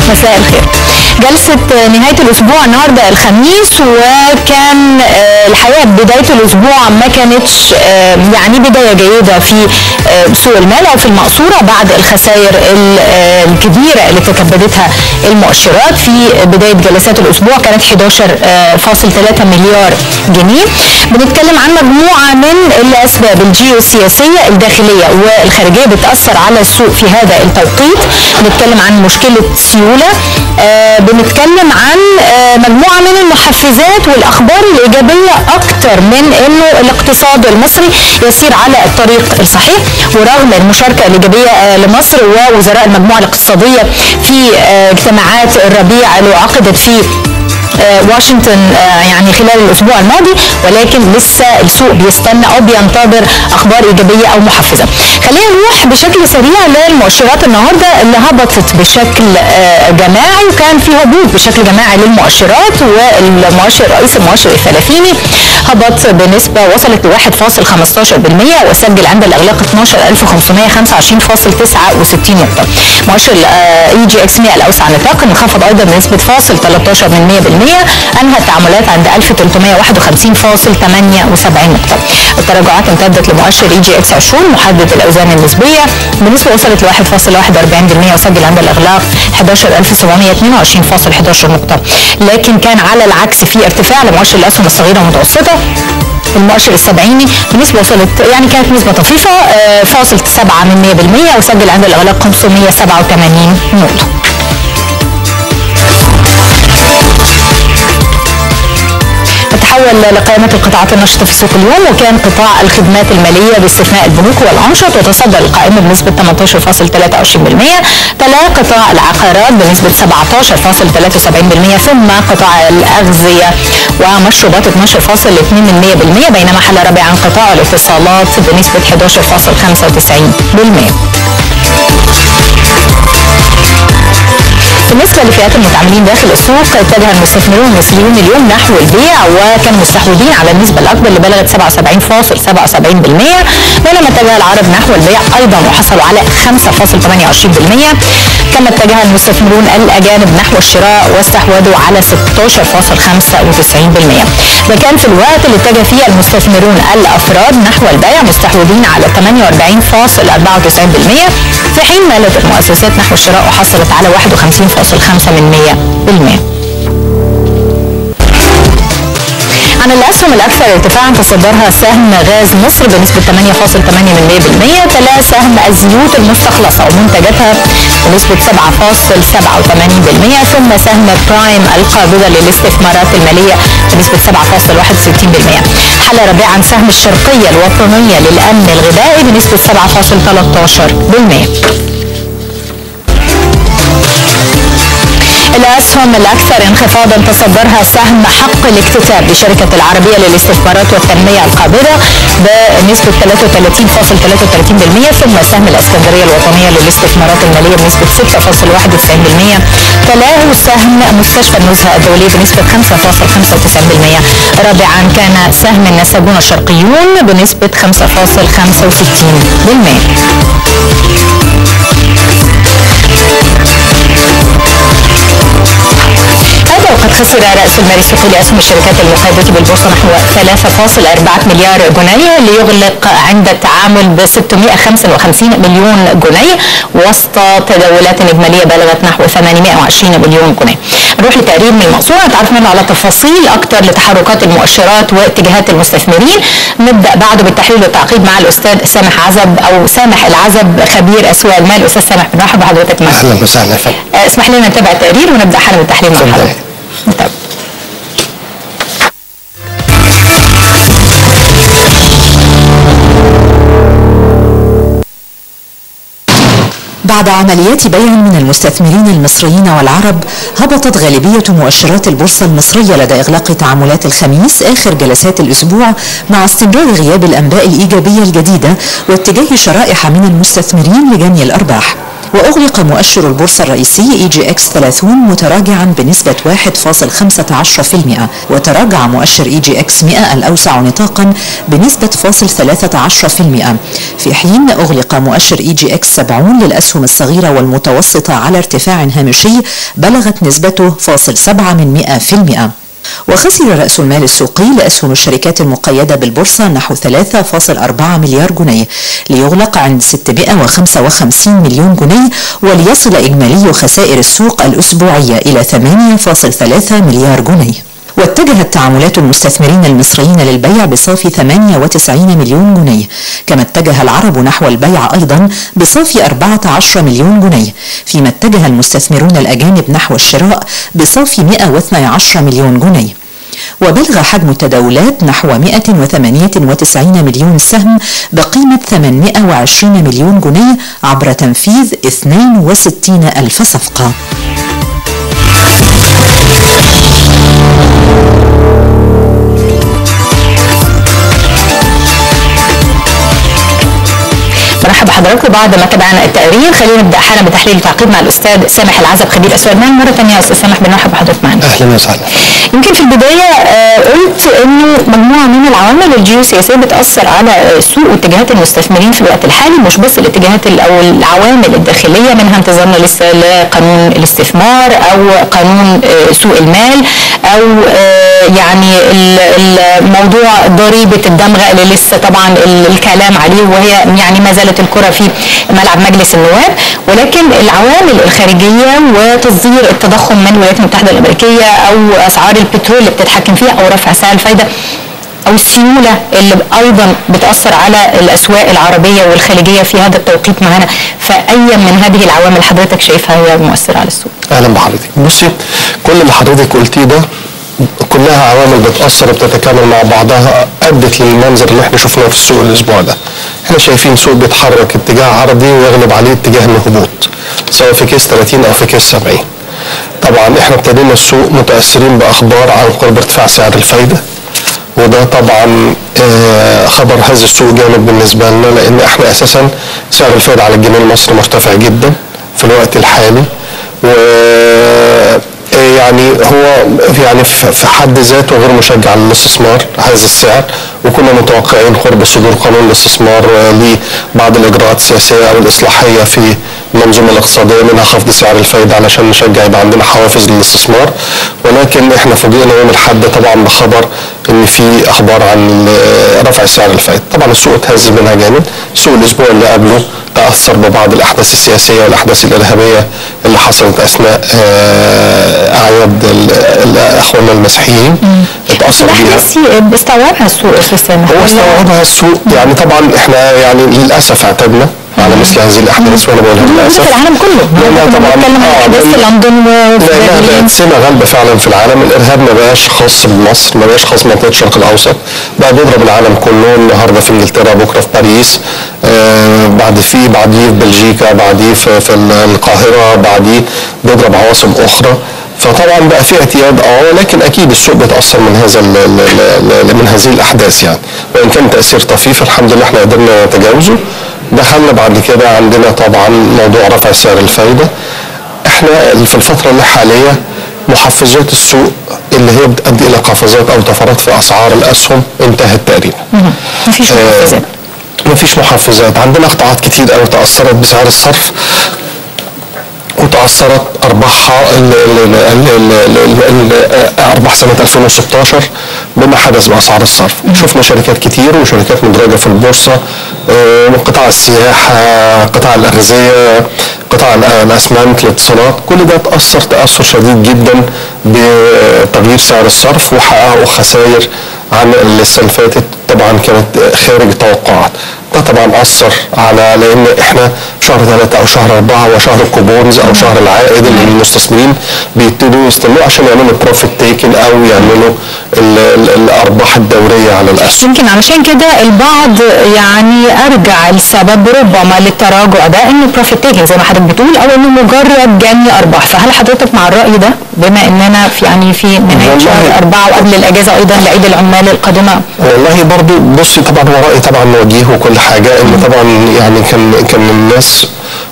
مساء الخير جلسة نهاية الأسبوع النهاردة الخميس وكان آه، الحقيقة بداية الأسبوع ما كانتش آه، يعني بداية جيدة في آه، سوق المال أو في المقصورة بعد الخسائر ال- آه، الكبيرة اللي تكبدتها المؤشرات في بداية جلسات الأسبوع كانت 11.3 مليار جنيه بنتكلم عن مجموعة من الأسباب الجيوسياسية الداخلية والخارجية بتأثر على السوق في هذا التوقيت بنتكلم عن مشكلة سيولة آه، بنتكلم عن آه، مجموعة من المحفزات والأخبار الإيجابية أكتر من أنه الاقتصاد المصري يسير على الطريق الصحيح ورغم المشاركة الإيجابية آه، لمصر ووزراء المجموعة الاقتصادية في آه، اجتماعات الربيع اللي عقدت في آه، واشنطن آه، يعني خلال الاسبوع الماضي ولكن لسه السوق بيستنى او بينتظر اخبار ايجابيه او محفزه. خلينا نروح بشكل سريع للمؤشرات النهارده اللي هبطت بشكل آه، جماعي وكان في هبوط بشكل جماعي للمؤشرات والمؤشر الرئيسي المؤشر الثلاثيني هبط بنسبه وصلت ل 1.15% وسجل عند الاغلاق 12525.69 نقطه. مؤشر اي جي اكس 100 الاوسع نطاقا انخفض ايضا بنسبه فاصل 13 من 100% انهى التعاملات عند 1351.78 نقطه. التراجعات امتدت لمؤشر اي جي اكس 20 محدد الاوزان النسبيه بنسبه وصلت ل 1.41% وسجل عند الاغلاق 11722.11 نقطه. لكن كان على العكس في ارتفاع لمؤشر الاسهم الصغيره والمتوسطه المؤشر السبعيني بنسبة وصلت يعني كانت نسبة طفيفة آه، فاصل 7 من 100% وسجل عند الإغلاق 587 نقطة نتحول لقائمة القطاعات النشطة في سوق اليوم وكان قطاع الخدمات المالية باستثناء البنوك والأنشط وتصدر القائمة بنسبة 18.23% تلا قطاع العقارات بنسبة 17.73% ثم قطاع الأغذية ومشروبات 12.2% بينما حل رابعا قطاع الاتصالات بنسبة 11.95% بالنسبة لفئات المتعاملين داخل السوق اتجه المستثمرون المصريون اليوم نحو البيع وكانوا مستحوذين على النسبة الأكبر اللي بلغت 77.77% بينما اتجه العرب نحو البيع أيضا وحصلوا على 5.28% كما اتجه المستثمرون الأجانب نحو الشراء واستحوذوا على 16.95% ده كان في الوقت اللي اتجه فيه المستثمرون الأفراد نحو البيع مستحوذين على 48.94% في حين مالت المؤسسات نحو الشراء وحصلت على 51.5% عن الأسهم الأكثر ارتفاعا تصدرها سهم غاز مصر بنسبة 8.8% تلا سهم الزيوت المستخلصة ومنتجاتها بنسبة 7.87% ثم سهم برايم القابضة للاستثمارات المالية بنسبة 7.61% حل رابعا سهم الشرقية الوطنية للأمن الغذائي بنسبة 7.13% الأسهم الأكثر انخفاضا تصدرها سهم حق الاكتتاب لشركة العربية للاستثمارات والتنمية القابضة بنسبة 33.33% ثم سهم الإسكندرية الوطنية للاستثمارات المالية بنسبة 6.91% تلاه سهم مستشفى النزهة الدولي بنسبة 5.95% رابعا كان سهم النساجون الشرقيون بنسبة هذا وقد خسر رأس المال السوقي لأسهم الشركات المقيدة بالبورصة نحو 3.4 مليار جنيه ليغلق عند التعامل ب 655 مليون جنيه وسط تداولات إجمالية بلغت نحو 820 مليون جنيه. نروح لتقرير من المقصورة نتعرف منه على تفاصيل أكثر لتحركات المؤشرات واتجاهات المستثمرين. نبدأ بعده بالتحليل والتعقيب مع الأستاذ سامح عزب أو سامح العزب خبير أسواق المال. أستاذ سامح بنرحب بحضرتك معنا. اهلا وسهلا فندم آه، اسمح لنا نتابع التقرير ونبدا حالا بالتحليل مع اتفضل. حضرتك. نتابع. بعد عمليات بيع من المستثمرين المصريين والعرب هبطت غالبية مؤشرات البورصة المصرية لدى إغلاق تعاملات الخميس آخر جلسات الأسبوع مع استمرار غياب الأنباء الإيجابية الجديدة واتجاه شرائح من المستثمرين لجني الأرباح وأغلق مؤشر البورصة الرئيسي اي جي اكس 30 متراجعا بنسبة 1.15% وتراجع مؤشر اي جي اكس 100 الأوسع نطاقا بنسبة فاصل 13% في حين أغلق مؤشر اي جي اكس 70 للأسهم الصغيرة والمتوسطة على ارتفاع هامشي بلغت نسبته فاصل 7 من 100% وخسر رأس المال السوقي لأسهم الشركات المقيدة بالبورصة نحو 3.4 مليار جنيه ليغلق عند 655 مليون جنيه وليصل إجمالي خسائر السوق الأسبوعية إلى 8.3 مليار جنيه واتجهت تعاملات المستثمرين المصريين للبيع بصافي 98 مليون جنيه كما اتجه العرب نحو البيع أيضا بصافي 14 مليون جنيه فيما اتجه المستثمرون الأجانب نحو الشراء بصافي 112 مليون جنيه وبلغ حجم التداولات نحو 198 مليون سهم بقيمة 820 مليون جنيه عبر تنفيذ 62 ألف صفقة برحب بحضراتكم بعد ما تابعنا التقرير خلينا نبدا حالا بتحليل التعقيب مع الاستاذ سامح العزب خبير اسواق المال مره ثانيه يا استاذ سامح بنرحب بحضرتك معنا اهلا وسهلا يمكن في البدايه آه، قلت انه مجموعه من العوامل الجيوسياسيه بتاثر على السوق واتجاهات المستثمرين في الوقت الحالي مش بس الاتجاهات ال- او العوامل الداخليه منها انتظارنا لسه لقانون الاستثمار او قانون آه، سوق المال او آه، يعني ال- الموضوع ضريبه الدمغه اللي لسه طبعا ال- الكلام عليه وهي يعني ما زالت الكره في ملعب مجلس النواب ولكن العوامل الخارجيه وتصدير التضخم من الولايات المتحده الامريكيه او اسعار البترول اللي بتتحكم فيها او رفع سعر الفايده او السيوله اللي ايضا بتاثر على الاسواق العربيه والخليجيه في هذا التوقيت معانا فاي من هذه العوامل حضرتك شايفها هي مؤثره على السوق اهلا بحضرتك بصي كل اللي حضرتك قلتيه ده كلها عوامل بتاثر وبتتكامل مع بعضها ادت للمنظر اللي احنا شفناه في السوق الاسبوع ده احنا شايفين سوق بيتحرك اتجاه عرضي ويغلب عليه اتجاه الهبوط سواء في كيس 30 او في كيس 70 طبعا احنا ابتدينا السوق متاثرين باخبار عن قرب ارتفاع سعر الفايده وده طبعا آه، خبر هز السوق جامد بالنسبه لنا لان احنا اساسا سعر الفائده على الجنيه المصري مرتفع جدا في الوقت الحالي و آه، يعني هو يعني في في حد ذاته غير مشجع للاستثمار هذا السعر وكنا متوقعين قرب صدور قانون الاستثمار آه، لبعض الاجراءات السياسيه او الاصلاحيه في المنظومه الاقتصاديه منها خفض سعر الفائده علشان نشجع يبقى عندنا حوافز للاستثمار ولكن احنا فوجئنا يوم الاحد طبعا بخبر ان في اخبار عن آه، رفع سعر الفائده طبعا السوق اتهز منها جامد السوق الاسبوع اللي قبله تاثر ببعض الاحداث السياسيه والاحداث الارهابيه اللي حصلت اثناء آه، اعياد ال- الاخوان المسيحيين اتاثر بيها الاحداث استوعبها السوق يا استاذ سامح هو ولا- استوعبها السوق يعني طبعا احنا يعني للاسف اعتدنا على مثل هذه الاحداث وانا بقولها موجودة للاسف في العالم كله لأنها يعني طبعا بنتكلم عن آه، احداث في لأن- لندن وفي لانها برلين بقت سمه غالبه فعلا في العالم الارهاب ما بقاش خاص بمصر ما بقاش خاص بمنطقه الشرق الاوسط بقى بيضرب العالم كله النهارده في انجلترا بكره في باريس آه بعد في بعديه في بلجيكا بعديه في, في القاهره بعديه بيضرب عواصم اخرى فطبعا بقى في اعتياد اه ولكن اكيد السوق بيتاثر من هذا ال ال ال من هذه الاحداث يعني وان كان تاثير طفيف الحمد لله احنا قدرنا نتجاوزه دخلنا بعد كده عندنا طبعا موضوع رفع سعر الفايده احنا في الفتره الحاليه محفزات السوق اللي هي بتؤدي الى قفزات او طفرات في اسعار الاسهم انتهت تقريبا مفيش آه، محفزات مفيش محفزات عندنا قطاعات كتير قوي تاثرت بسعر الصرف وتاثرت ارباحها ال- ال- ال- ال- ال- ال- ارباح سنه 2016 بما حدث باسعار الصرف شفنا شركات كتير وشركات مدرجه في البورصه آه، قطاع السياحه قطاع الاغذيه قطاع ال- الاسمنت الاتصالات كل ده تاثر تاثر شديد جدا بتغيير سعر الصرف وحققوا خسائر عن السنه اللي فاتت طبعا كانت خارج التوقعات ده طبعا اثر على لان احنا شهر ثلاثة او شهر اربعة هو شهر الكوبونز او شهر العائد اللي المستثمرين بيبتدوا يستنوه عشان يعملوا بروفيت تيكن او يعملوا ال- ال- الارباح الدورية على الاسهم يمكن علشان كده البعض يعني ارجع السبب ربما للتراجع ده انه بروفيت تيكنج زي ما حضرتك بتقول او انه مجرد جني ارباح فهل حضرتك مع الراي ده بما اننا في يعني في نهايه والله- شهر اربعه وقبل الاجازه ايضا لعيد العمال القادمه والله برضو بصي طبعا هو رايي طبعا وجيه وكل حاجه ان طبعا يعني كان كان الناس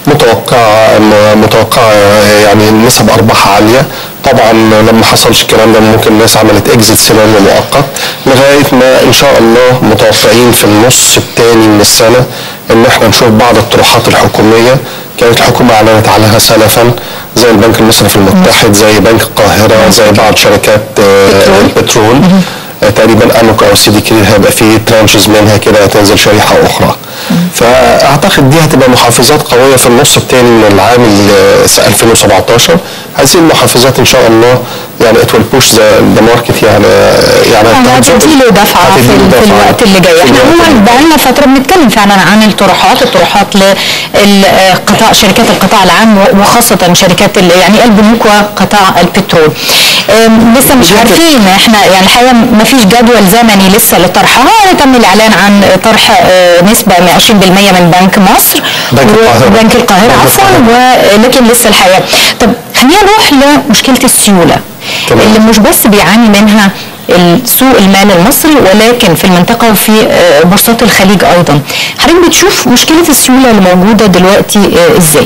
متوقع متوقع يعني نسب ارباح عاليه طبعا لما حصلش الكلام ده ممكن الناس عملت اكزيت سيناريو مؤقت لغايه ما ان شاء الله متوقعين في النص الثاني من السنه ان احنا نشوف بعض الطروحات الحكوميه كانت الحكومه اعلنت عليها سلفا زي البنك المصرفي المتحد زي بنك القاهره زي بعض شركات آه، البترول آه، تقريبا اموك او سي دي كرير هيبقى فيه ترانشز منها كده تنزل شريحه اخرى فاعتقد دي هتبقى محفزات قويه في النص الثاني من العام ال- 2017 هذه المحفزات ان شاء الله يعني ات ويل بوش ذا ماركت يعني يعني يعني هتديله دفعه في, هتديله في دفعة الوقت اللي جاي في احنا الوقت عموما اللي جاي. بقالنا فتره بنتكلم فعلا عن الطروحات الطروحات للقطاع شركات القطاع العام وخاصه شركات ال- يعني البنوك وقطاع البترول أم، لسه مش عارفين احنا يعني الحقيقه ما فيش جدول زمني لسه لطرحها تم الاعلان عن طرح آه، نسبه من 20% من بنك مصر بنك القاهرة. وبنك القاهره بنك عفوا القاهرة. ولكن لسه الحقيقه طب خلينا نروح لمشكله السيوله تمام. اللي مش بس بيعاني منها سوق المال المصري ولكن في المنطقة وفي آه، بورصات الخليج أيضا حضرتك بتشوف مشكلة السيولة اللي موجودة دلوقتي آه، إزاي؟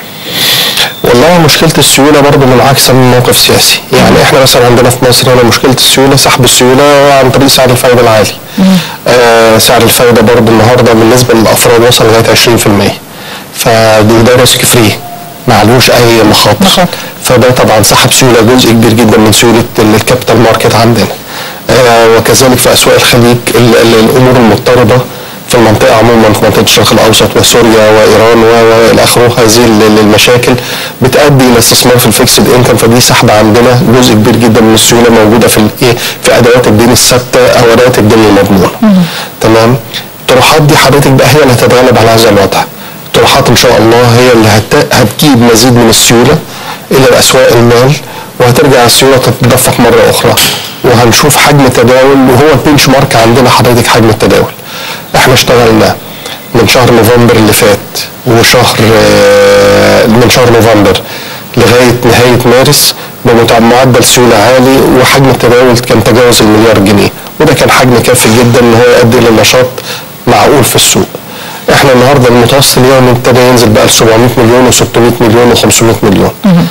والله مشكلة السيولة برضه منعكسة من موقف سياسي يعني احنا مثلا عندنا في مصر هنا مشكلة السيولة سحب السيولة عن طريق سعر الفايدة العالي آه سعر الفايدة برضه النهاردة بالنسبة للأفراد وصل لغاية 20% فده ريسك فري معلوش أي مخاطر مخاطر. فده طبعا سحب سيولة جزء كبير جدا من سيولة الكابيتال ماركت عندنا آه وكذلك في أسواق الخليج ال- ال- الأمور المضطردة في المنطقة عموما في منطقة الشرق الأوسط وسوريا وإيران و- وإلى آخره هذه ال- ال- المشاكل بتؤدي إلى استثمار في الفيكسد انكم فدي سحبة عندنا جزء كبير جدا من السيولة موجودة في الإيه في أدوات الدين الثابتة أو أدوات الدين المضمونة تمام الطروحات دي حضرتك بقى هي اللي هتتغلب على هذا الوضع الطروحات إن شاء الله هي اللي هت- هتجيب مزيد من السيولة إلى أسواق المال وهترجع السيولة تتدفق مرة أخرى وهنشوف حجم التداول وهو البنش مارك عندنا حضرتك حجم التداول احنا اشتغلنا من شهر نوفمبر اللي فات وشهر آه، من شهر نوفمبر لغاية نهاية مارس بمعدل سيولة عالي وحجم التداول كان تجاوز المليار جنيه وده كان حجم كافي جدا ان هو يؤدي لنشاط معقول في السوق احنا النهارده المتوسط اليومي ابتدى ينزل بقى ل 700 مليون و600 مليون و500 مليون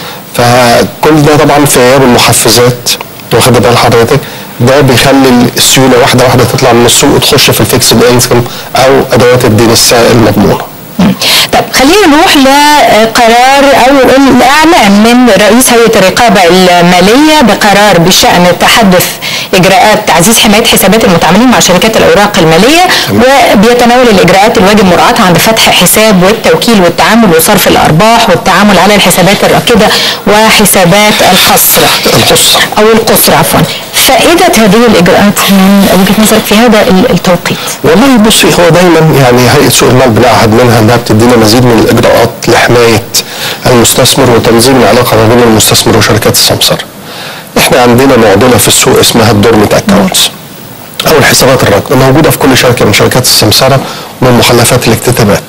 فكل ده طبعا في غياب المحفزات واخد بال حضرتك ده بيخلي السيوله واحده واحده تطلع من السوق وتخش في الفيكسد انكم او ادوات الدين السائل المضمونه طب خلينا نروح لقرار او الاعلان من رئيس هيئه الرقابه الماليه بقرار بشان تحدث اجراءات تعزيز حمايه حسابات المتعاملين مع شركات الاوراق الماليه وبيتناول الاجراءات الواجب مراعاتها عند فتح حساب والتوكيل والتعامل وصرف الارباح والتعامل على الحسابات الراكده وحسابات القصر القصر او القصر عفوا فائده هذه الاجراءات من وجهه نظرك في هذا التوقيت والله بصي هو دايما يعني هيئه سوق المال بنعهد منها انها بتدينا مزيد من الاجراءات لحمايه المستثمر وتنظيم العلاقه ما بين المستثمر وشركات السمسره. احنا عندنا معضله في السوق اسمها الدورمنت اكونتس او الحسابات الراكده موجوده في كل شركه من شركات السمسره ومن محلفات الاكتتابات.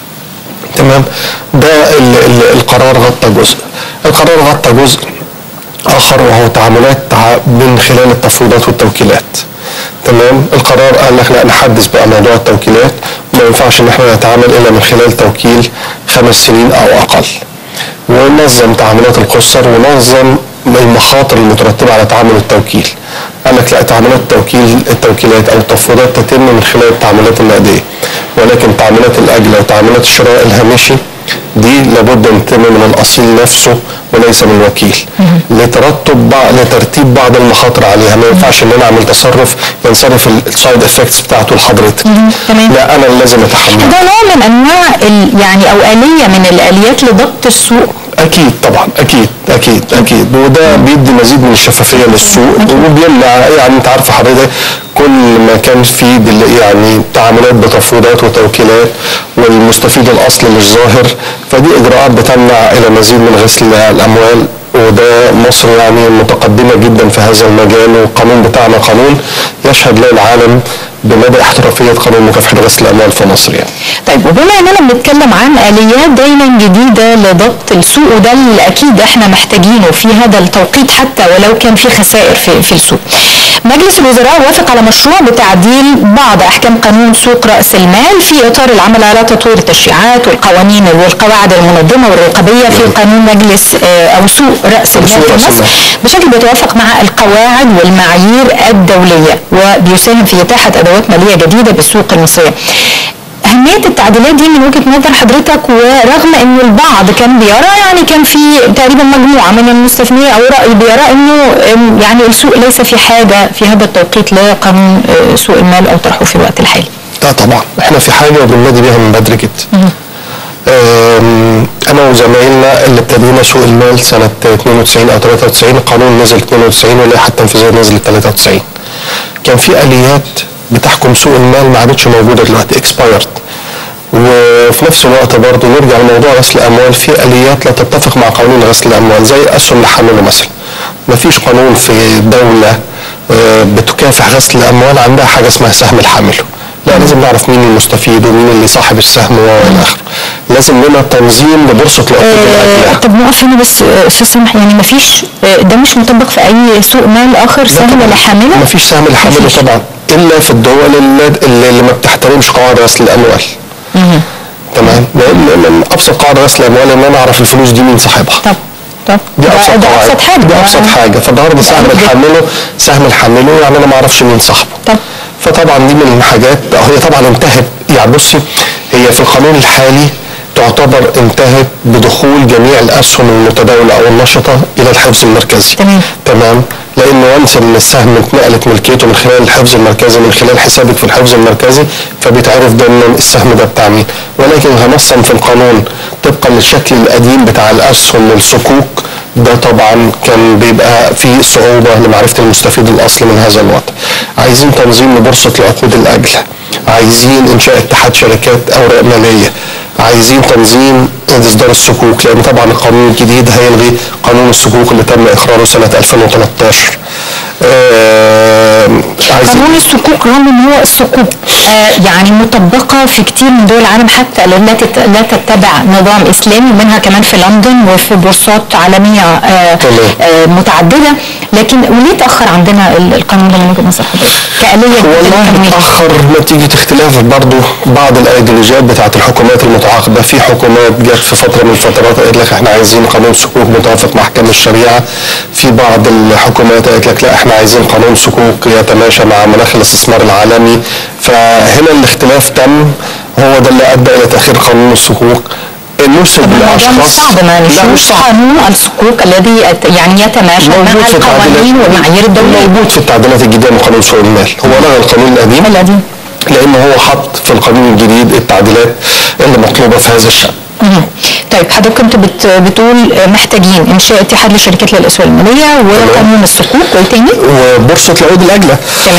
تمام ده ال ال القرار غطى جزء القرار غطى جزء اخر وهو تعاملات تع- من خلال التفويضات والتوكيلات تمام القرار قال لك لا نحدث بقى موضوع التوكيلات ما ينفعش ان احنا نتعامل الا من خلال توكيل خمس سنين او اقل ونظم تعاملات القصر ونظم المخاطر المترتبه على تعامل التوكيل قال لك لا تعاملات التوكيل التوكيلات او التفويضات تتم من خلال التعاملات النقديه ولكن تعاملات الاجله وتعاملات الشراء الهامشي دي لابد ان تتم من الاصيل نفسه وليس من الوكيل لترتب بعض لترتيب بعض المخاطر عليها ما ينفعش ان انا اعمل تصرف ينصرف السايد افكتس بتاعته لحضرتك تمام. لا انا اللي لازم اتحمل ده نوع من انواع ال- يعني او اليه من الاليات لضبط السوق اكيد طبعا اكيد اكيد اكيد وده بيدي مزيد من الشفافيه للسوق وبيمنع يعني انت عارف حضرتك كل ما كان في دل- يعني تعاملات بتفويضات وتوكيلات والمستفيد الاصلي مش ظاهر فدي اجراءات بتمنع الى مزيد من غسل الاموال وده مصر يعني متقدمه جدا في هذا المجال والقانون بتاعنا قانون يشهد له العالم بمدى احترافيه قانون مكافحه غسل الاموال في مصر يعني. طيب وبما اننا بنتكلم عن اليات دايما جديده لضبط السوق وده اللي اكيد احنا محتاجينه في هذا التوقيت حتى ولو كان في خسائر في, في السوق. مجلس الوزراء وافق على مشروع بتعديل بعض احكام قانون سوق راس المال في اطار العمل على تطوير التشريعات والقوانين والقواعد المنظمه والرقابيه في قانون مجلس آه، او سوق راس المال سوق في رأس مصر المال. بشكل بيتوافق مع القواعد والمعايير الدوليه وبيساهم في اتاحه ادوات ماليه جديده بالسوق المصريه. أهمية التعديلات دي من وجهة نظر حضرتك ورغم إنه البعض كان بيرى يعني كان في تقريبا مجموعة من المستثمرين أو رأي بيرى إنه أم، يعني السوق ليس في حاجة في هذا التوقيت لقانون آه، سوق المال أو طرحه في الوقت الحالي. لا طبعا احنا في حاجه وبننادي بيها من بدري جدا أم، انا وزمايلنا اللي ابتدينا سوق المال سنه 92 او 93 القانون نزل 92 واللائحه التنفيذيه نزلت 93 كان في اليات بتحكم سوق المال ما عادتش موجوده دلوقتي اكسبايرد وفي نفس الوقت برضه نرجع لموضوع غسل الاموال في اليات لا تتفق مع قانون غسل الاموال زي اسهم لحمله مثلا ما فيش قانون في دوله آه، بتكافح غسل الاموال عندها حاجه اسمها سهم الحامله لا لازم نعرف مين المستفيد ومين اللي صاحب السهم والى اخره لازم لنا تنظيم لبورصه العقود آه، الاجله ما فيش سهم لحامله مفيش. طبعا الا في الدول اللي, اللي اللي ما بتحترمش قواعد غسل الاموال تمام لان من ابسط قواعد غسل الاموال ان انا اعرف الفلوس دي مين صاحبها طب طب دي ده- ابسط ده قواعد ابسط حاجه دي ابسط حاجه فالنهارده سهم أكيد. الحامله سهم الحامله يعني انا ما اعرفش مين صاحبه طب. فطبعا دي من الحاجات هي طبعا انتهت يعني بصي هي في القانون الحالي تعتبر انتهت بدخول جميع الاسهم المتداوله او النشطه الى الحفظ المركزي تمام. تمام لان وانس ان السهم اتنقلت ملكيته من خلال الحفظ المركزي من خلال حسابك في الحفظ المركزي فبيتعرف ضمن السهم ده بتاع مين ولكن هنصا في القانون طبقا للشكل القديم بتاع الاسهم والصكوك ده طبعا كان بيبقى فيه صعوبه لمعرفه المستفيد الاصلي من هذا الوضع. عايزين تنظيم لبورصه العقود الاجله. عايزين انشاء اتحاد شركات اوراق ماليه. عايزين تنظيم اصدار الصكوك لان طبعا القانون الجديد هيلغي قانون الصكوك اللي تم اقراره سنه 2013. آه عايزين قانون الصكوك رغم ان هو الصكوك آه يعني مطبقه في كتير من دول العالم حتى لا تت- لا تتبع نظام اسلامي منها كمان في لندن وفي بورصات عالميه آه تمام. آه متعدده لكن وليه تاخر عندنا ال- القانون ده من وجهه نظر حضرتك؟ كآلية والله للتمويل. متأخر نتيجة اختلاف برضو بعض الايديولوجيات بتاعت الحكومات المتعاقبة في حكومات جت في فترة من الفترات قالت لك احنا عايزين قانون صكوك متوافق مع احكام الشريعة في بعض الحكومات قالت لك لا احنا عايزين قانون صكوك يتماشى مع مناخ الاستثمار العالمي فهنا الاختلاف تم هو ده اللي ادى الى تاخير قانون الصكوك نرسل طب الموضوع مش بالاشخاص صعب ما لا مش نشوف صعب قانون الصكوك الذي يت- يعني يتماشى مع موجود في القوانين التعديلات والمعايير الدوليه موجود في التعديلات الجديده من قانون سوق المال هو لغى القانون القديم القديم. لان هو حط في القانون الجديد التعديلات اللي مطلوبه في هذا الشان مهم. طيب حضرتك كنت بت بتقول محتاجين انشاء اتحاد للشركات للاسواق الماليه وقانون الصكوك وايه تاني؟ وبورصه العقود الاجله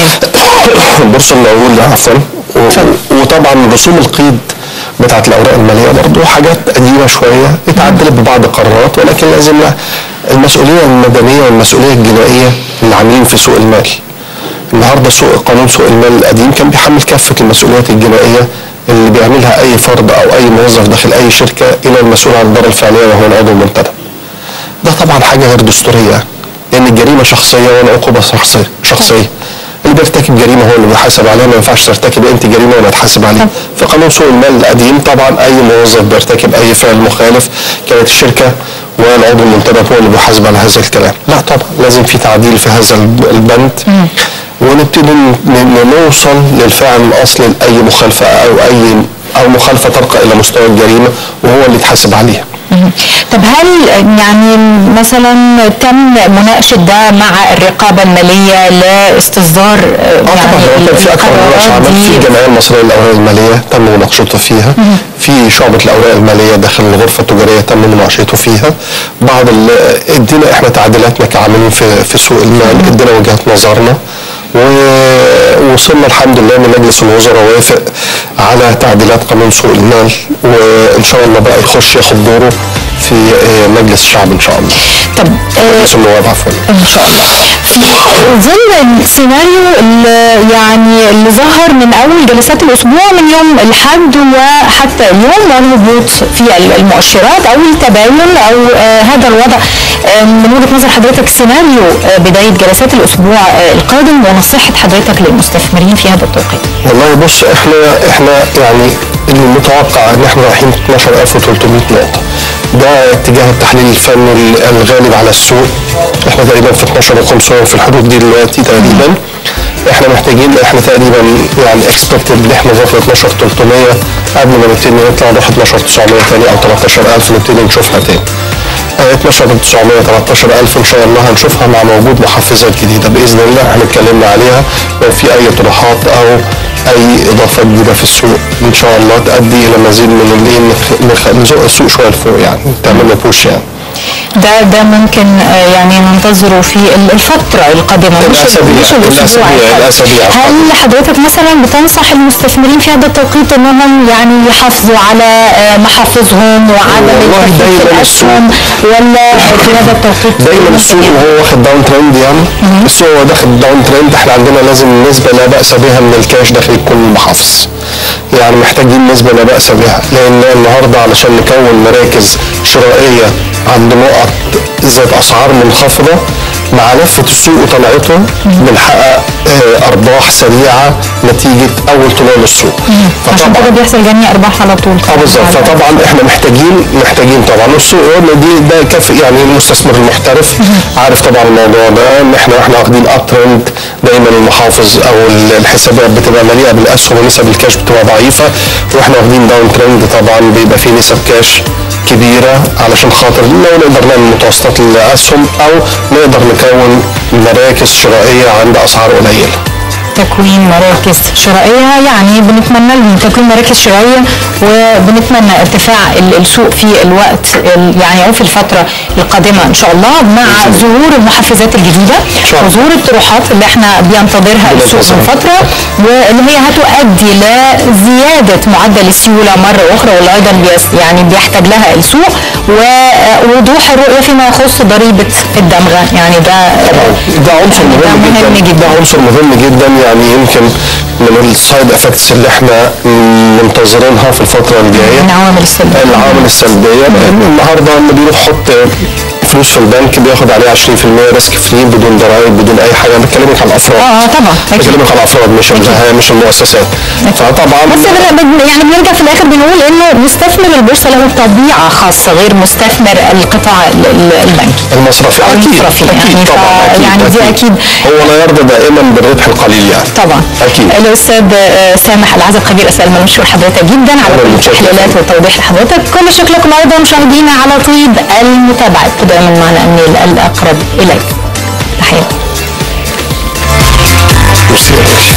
تمام. بورصه العقود عفوا و- وطبعا رسوم القيد بتاعت الاوراق الماليه برضه حاجات قديمه شويه اتعدلت ببعض القرارات ولكن لازم لها المسؤوليه المدنيه والمسؤوليه الجنائيه اللي عاملين في سوق المال النهارده سوق قانون سوق المال القديم كان بيحمل كافه المسؤوليات الجنائيه اللي بيعملها اي فرد او اي موظف داخل اي شركه الى المسؤول عن الضرر الفعليه وهو العضو المنتدب. ده طبعا حاجه غير دستوريه لان الجريمه شخصيه والعقوبه شخصيه شخصيه. اللي بيرتكب جريمه هو اللي بيحاسب عليها ما ينفعش ترتكب انت جريمه ولا تحاسب عليها. في قانون سوق المال القديم طبعا اي موظف بيرتكب اي فعل مخالف كانت الشركه والعضو المنتدب هو اللي بيحاسب على هذا الكلام. لا طبعا لازم في تعديل في هذا الب- البند ونبتدي ن- ن- نوصل للفعل الاصلي لاي مخالفه او اي او مخالفه ترقى الى مستوى الجريمه وهو اللي يتحاسب عليها. مهم. طب هل يعني مثلا تم مناقشه ده مع الرقابه الماليه لاستصدار اه طبعا هو كان في اكثر من مناقشه القرارات عمل في دي الجمعيه المصريه للاوراق الماليه تم مناقشته فيها في شعبه الاوراق الماليه داخل الغرفه التجاريه تم مناقشته فيها بعض ال- ادينا احنا تعديلاتنا كعاملين في في سوق المال ادينا وجهه نظرنا ووصلنا الحمد لله ان مجلس الوزراء وافق على تعديلات قانون سوق المال وان شاء الله بقى يخش ياخد دوره في آه، مجلس الشعب ان شاء الله طب آه، مجلس النواب عفوا ان شاء الله في ظل السيناريو اللي يعني اللي ظهر من اول جلسات الاسبوع من يوم الاحد وحتى اليوم والهبوط في المؤشرات او التباين او آه هذا الوضع آه، من وجهه نظر حضرتك سيناريو آه، بدايه جلسات الاسبوع آه، القادم ونصيحه حضرتك للمستثمرين في هذا التوقيت والله بص احنا احنا يعني المتوقع ان احنا رايحين 12300 نقطة ده اتجاه التحليل الفني الغالب على السوق احنا تقريبا في 12500 في الحدود دي دلوقتي تقريبا احنا محتاجين احنا تقريبا يعني اكسبكتد ان احنا نروح ل 12300 قبل ما نبتدي نطلع نروح 12900 تاني او 13000 نبتدي نشوفها تاني 12900 13000 ان شاء الله هنشوفها مع وجود محفزات جديده باذن الله احنا اتكلمنا عليها لو في اي طروحات او اي اضافات جديده في السوق ان شاء الله تؤدي الى مزيد من الايه نخ- نخ- نزق السوق شويه لفوق يعني تعمل له بوش يعني ده ده ممكن آه، يعني ننتظره في ال- الفترة القادمة مش الأسابيع- مش الأسبوع الأسابيع- القادم. الأسابيع هل حضرتك مثلا بتنصح المستثمرين في هذا التوقيت انهم يعني يحافظوا على آه، محافظهم وعدم والله التفكير في دايماً الأسهم ولا في هذا التوقيت دايما السوق وهو واخد داون ترند يعني السوق وهو داخل داون ترند احنا عندنا لازم نسبه لا باس بها من الكاش داخل كل المحافظ يعني محتاجين نسبه لا باس بها لان النهارده علشان نكون مراكز شرائيه عند نقط ذات اسعار منخفضه مع لفه السوق وطلعته بنحقق آه، ارباح سريعه نتيجه اول طلوع للسوق عشان كده بيحصل جني ارباح على طول اه بالظبط فطبعا احنا محتاجين محتاجين طبعا والسوق قلنا دي ده كف يعني المستثمر المحترف عارف طبعا الموضوع ده ان احنا احنا واخدين اب ترند دايما المحافظ او ال- الحسابات بتبقى مليئه بالاسهم ونسب الكاش بتبقى ضعيفه واحنا واخدين داون ترند طبعا بيبقى فيه نسب كاش كبيره علشان خاطر لو نقدر نعمل متوسطات الاسهم او نقدر نكون مراكز شرائيه عند اسعار قليله تكوين مراكز شرائية يعني بنتمنى لهم تكوين مراكز شرائية وبنتمنى ارتفاع ال- السوق في الوقت ال- يعني أو في الفترة القادمة إن شاء الله مع ظهور المحفزات الجديدة شاء الله. وظهور الطروحات اللي احنا بينتظرها السوق من بننتظرها. فترة واللي هي هتؤدي لزيادة معدل السيولة مرة أخرى واللي أيضا بيس- يعني بيحتاج لها السوق ووضوح الرؤية فيما يخص ضريبة الدمغة يعني ده ده عنصر يعني ده مهم, مهم جدا. جدا. ده عنصر مهم جدا يعني يمكن من السايد افكتس اللي احنا منتظرينها في الفتره الجايه من العوامل السلبية العوامل السلبيه لان النهارده لما بيروح يحط فلوس في البنك بياخد عليها 20% ريسك فري بدون ضرائب بدون اي حاجه أنا بكلمك على الافراد اه طبعا أكيد. بكلمك على الافراد مش ال- مش المؤسسات فطبعا بس بن- بن- يعني بنرجع في الاخر بنقول انه مستثمر البورصه له طبيعه خاصه غير مستثمر القطاع ال- ال- البنكي المصرفي أو اكيد المصرفي اكيد يعني طبعا ف- اكيد يعني دي أكيد. هو لا يرضى دائما بالربح القليل يعني طبعا اكيد الاستاذ آه، سامح العزب خبير اسئله المنشور حضرتك جدا على أهلاً كل متشكر. التحليلات والتوضيح لحضرتك كل شكر لكم ايضا مشاهدينا على طيب المتابعه دائما معنا النيل الاقرب اليك تحياتي ميرسي